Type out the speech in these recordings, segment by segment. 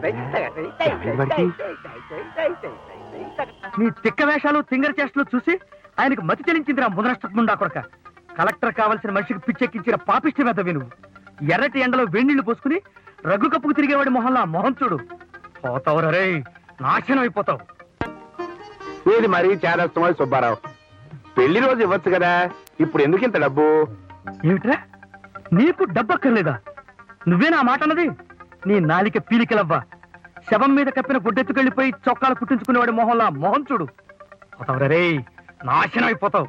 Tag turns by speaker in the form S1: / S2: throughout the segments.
S1: నీ తిక్క వేషాలు తింగర చేష్టలు చూసి ఆయనకు మతి చెలించిందిరా ముదనష్టముండా కొరక కలెక్టర్ కావాల్సిన మనిషికి పిచ్చెక్కించిన పాపిష్టి మెదవి నువ్వు ఎర్రటి ఎండలో వేణీళ్లు పోసుకుని రగ్గు కప్పుకు తిరిగేవాడి మొహంలా మొహం చూడు పోతావురా రే నాశనం అయిపోతావు
S2: ఇది మరీ చేదస్తమో సుబ్బారావు పెళ్లి రోజు ఇవ్వచ్చు కదా ఇప్పుడు ఎందుకు ఇంత డబ్బు
S1: ఏమిట్రా నీకు డబ్బక్కర్లేదా నువ్వే నా మాట అన్నది నీ నాలిక పీలికలవ్వా శవం మీద కప్పిన గుడ్డెత్తుకెళ్ళిపోయి చొక్కాలు కుట్టించుకునేవాడి మొహంలా మొహం చూడు పోతావురా రే నాశనం అయిపోతావు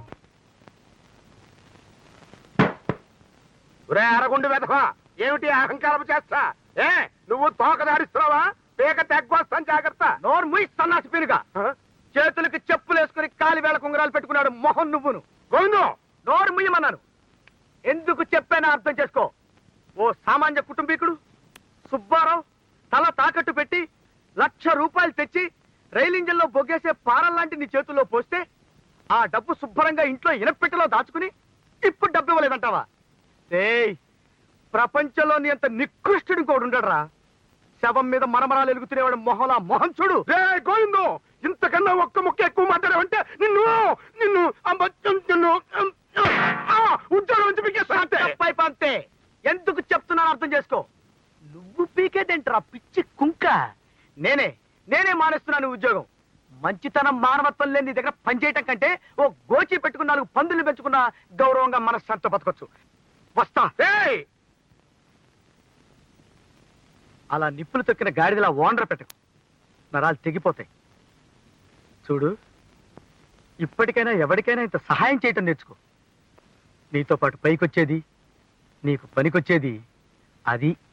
S2: ఒరే అరగుండు వెతకో ఏమిటి అహంకారం చేస్తా ఏ నువ్వు తోక దారిస్తున్నావా పేక తెగ్గొస్తాను జాగ్రత్త
S1: నోరు ముయి సన్నాసి పీనుగా
S2: ఆ?
S1: చేతులకి చెప్పులు వేసుకుని కాలి వేళ కుంగరాలు పెట్టుకున్నాడు మొహం నువ్వును
S2: గోవిందు
S1: నోరు ముయ్యమన్నాను ఎందుకు చెప్పానో అర్థం చేసుకో ఓ సామాన్య కుటుంబీకుడు సుబ్బారావు తల తాకట్టు పెట్టి లక్ష రూపాయలు తెచ్చి రైలు ఇంజన్లో బొగ్గేసే పారం లాంటి నీ చేతుల్లో పోస్తే ఆ డబ్బు శుభ్రంగా ఇంట్లో ఇనపెట్టెలో దాచుకుని ఇప్పుడు డబ్బు ఇవ్వలేదంటావా ఏయ్ ప్రపంచంలో నీ అంత నికృష్టుడు ఇంకోడు ఉండడరా శవం మీద మరమరాలు ఎలుగుతునేవాడు మొహలా మొహం చూడు
S2: రే గోవిందు ఇంతకన్నా ఒక్క ముక్క ఎక్కువ మాట్లాడావంటే నిన్ను నిన్ను అమ్మ, నిన్ను ఆ, ఉద్యోగం నుంచి పీకేస్తా అంతే
S1: తప్పై పంతే ఎందుకు చెప్తున్నాను అర్థం చేసుకో నువ్వు పీకేదేంట్రా పిచ్చి కుంక నేనే నేనే మానేస్తున్నాను ఈ ఉద్యోగం మంచితనం మానవత్వం లేని నీ దగ్గర పనిచేయటం కంటే ఓ గోచి పెట్టుకున్న నాలుగు పందులు పెంచుకున్న గౌరవంగా మనశ్శాంతి బతకొచ్చు వస్తా
S2: ఏయ్
S1: అలా నిప్పులు తొక్కిన గాడిదలా ఓనర్ పెట్టకు నరాలు తెగిపోతాయి చూడు ఇప్పటికైనా ఎవరికైనా ఇంత సహాయం చేయటం నేర్చుకో నీతో పాటు పైకొచ్చేది నీకు పనికొచ్చేది అది